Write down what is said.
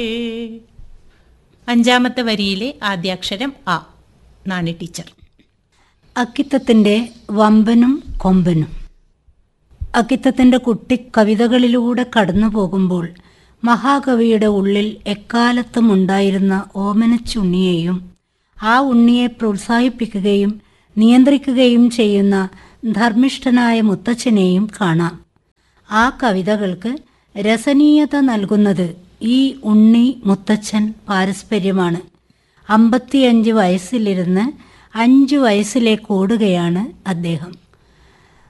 അഞ്ചാമത്തെ വരിയിലെ ആദ്യാക്ഷരം അ നാണി ടീച്ചർ അക്കിത്തത്തിൻ്റെ വമ്പനും കൊമ്പനും അക്കിത്തത്തിൻ്റെ കുട്ടി കവിതകളിലൂടെ കടന്നു പോകുമ്പോൾ മഹാകവിയുടെ ഉള്ളിൽ എക്കാലത്തും ഉണ്ടായിരുന്ന ഓമനച്ചുണ്ണിയെയും ആ ഉണ്ണിയെ പ്രോത്സാഹിപ്പിക്കുകയും നിയന്ത്രിക്കുകയും ചെയ്യുന്ന ധർമ്മിഷ്ഠനായ മുത്തച്ഛനെയും കാണാം ആ കവിതകൾക്ക് രസനീയത നൽകുന്നത് ഈ ഉണ്ണി മുത്തച്ഛൻ പാരസ്പര്യമാണ് അമ്പത്തിയഞ്ച് വയസ്സിലിരുന്ന് അഞ്ച് വയസ്സിലേക്ക് ഓടുകയാണ് അദ്ദേഹം